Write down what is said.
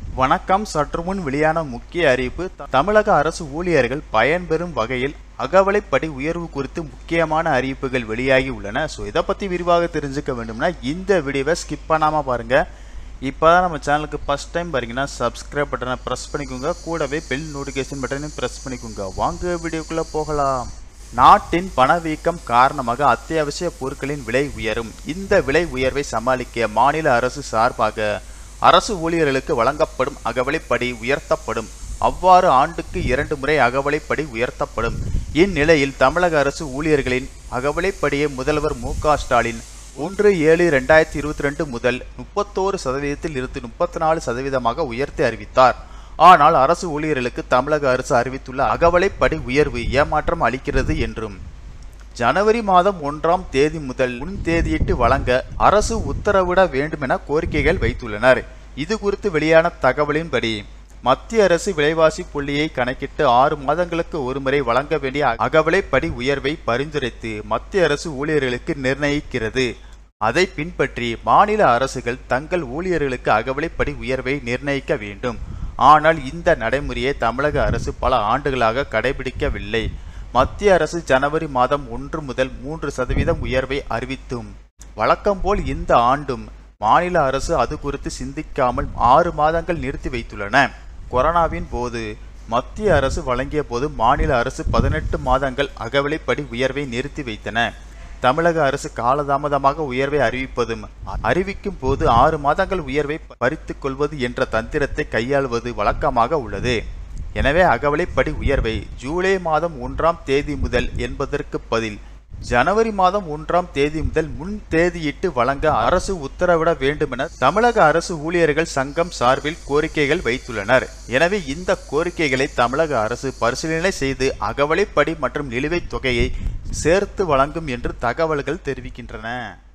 வணக்கம் சற்று முன் வெளியான முக்கிய அறிவிப்பு த- தமிழக அரசு ஊழியர்கள் பயன்பெறும் வகையில் அகவலைப்படி உயர்வு குறித்து முக்கியமான அறிவிப்புகள் வெளியாகி உள்ளன ஸோ இதை பற்றி விரிவாக தெரிஞ்சுக்க வேண்டும்னா இந்த வீடியோவை ஸ்கிப் பண்ணாமல் பாருங்கள் இப்போ தான் நம்ம சேனலுக்கு ஃபஸ்ட் டைம் பாருங்கன்னா சப்ஸ்கிரைப் பட்டனை ப்ரெஸ் பண்ணிக்கோங்க கூடவே பெல் நோட்டிஃபிகேஷன் பட்டனையும் ப்ரெஸ் பண்ணிக்கோங்க வாங்க வீடியோக்குள்ளே போகலாம் நாட்டின் பணவீக்கம் காரணமாக அத்தியாவசிய பொருட்களின் விலை உயரும் இந்த விலை உயர்வை சமாளிக்க மாநில அரசு சார்பாக அரசு ஊழியர்களுக்கு வழங்கப்படும் அகவலைப்படி உயர்த்தப்படும் அவ்வாறு ஆண்டுக்கு இரண்டு முறை அகவலைப்படி உயர்த்தப்படும் இந்நிலையில் தமிழக அரசு ஊழியர்களின் அகவலைப்படியை முதல்வர் மு க ஸ்டாலின் ஒன்று ஏழு ரெண்டாயிரத்தி இருபத்தி ரெண்டு முதல் முப்பத்தோரு சதவீதத்தில் இருந்து முப்பத்தி நாலு சதவீதமாக உயர்த்தி அறிவித்தார் ஆனால் அரசு ஊழியர்களுக்கு தமிழக அரசு அறிவித்துள்ள அகவலைப்படி உயர்வு ஏமாற்றம் அளிக்கிறது என்றும் ஜனவரி மாதம் ஒன்றாம் தேதி முதல் முன் தேதியிட்டு வழங்க அரசு உத்தரவிட வேண்டும் என கோரிக்கைகள் வைத்துள்ளனர் இது குறித்து வெளியான தகவலின்படி மத்திய அரசு விலைவாசி புள்ளியை கணக்கிட்டு ஆறு மாதங்களுக்கு ஒருமுறை வழங்க வேண்டிய அகவலைப்படி உயர்வை பரிந்துரைத்து மத்திய அரசு ஊழியர்களுக்கு நிர்ணயிக்கிறது அதை பின்பற்றி மாநில அரசுகள் தங்கள் ஊழியர்களுக்கு அகவலைப்படி உயர்வை நிர்ணயிக்க வேண்டும் ஆனால் இந்த நடைமுறையை தமிழக அரசு பல ஆண்டுகளாக கடைபிடிக்கவில்லை மத்திய அரசு ஜனவரி மாதம் ஒன்று முதல் மூன்று சதவீதம் உயர்வை அறிவித்தும் வழக்கம்போல் இந்த ஆண்டும் மாநில அரசு அது குறித்து சிந்திக்காமல் ஆறு மாதங்கள் நிறுத்தி வைத்துள்ளன கொரோனாவின் போது மத்திய அரசு வழங்கிய போது மாநில அரசு பதினெட்டு மாதங்கள் அகவிலைப்படி உயர்வை நிறுத்தி வைத்தன தமிழக அரசு காலதாமதமாக உயர்வை அறிவிப்பதும் அறிவிக்கும் போது ஆறு மாதங்கள் உயர்வை பறித்துக் கொள்வது என்ற தந்திரத்தை கையாளுவது வழக்கமாக உள்ளது எனவே அகவலைப்படி உயர்வை ஜூலை மாதம் ஒன்றாம் தேதி முதல் என்பதற்கு பதில் ஜனவரி மாதம் ஒன்றாம் தேதி முதல் முன் தேதியிட்டு வழங்க அரசு உத்தரவிட வேண்டுமென தமிழக அரசு ஊழியர்கள் சங்கம் சார்பில் கோரிக்கைகள் வைத்துள்ளனர் எனவே இந்த கோரிக்கைகளை தமிழக அரசு பரிசீலனை செய்து அகவலைப்படி மற்றும் நிலுவைத் தொகையை சேர்த்து வழங்கும் என்று தகவல்கள் தெரிவிக்கின்றன